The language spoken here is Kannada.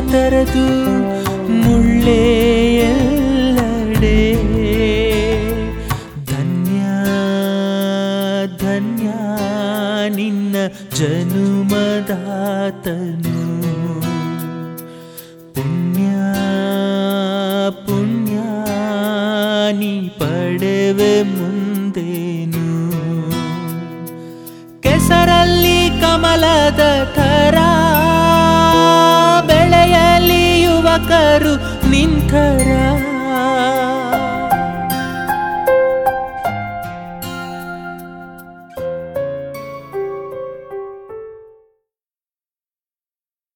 ತೆರೆದು ಮುಳ್ಳೇ ಎಲ್ಲೆಡೆ ಧನ್ಯ ಧನ್ಯ ನಿನ್ನ ಜನುಮದಾತನು ಪುಣ್ಯ ಪುಣ್ಯ ನೀ ಪಡೆವೆ ಮುಂದೇನು ಕೆಸರಲ್ಲಿ ಕಮಲದ ಥರ ಬೆಳೆಯಲಿ ಯುವಕರು ನಿಂತರ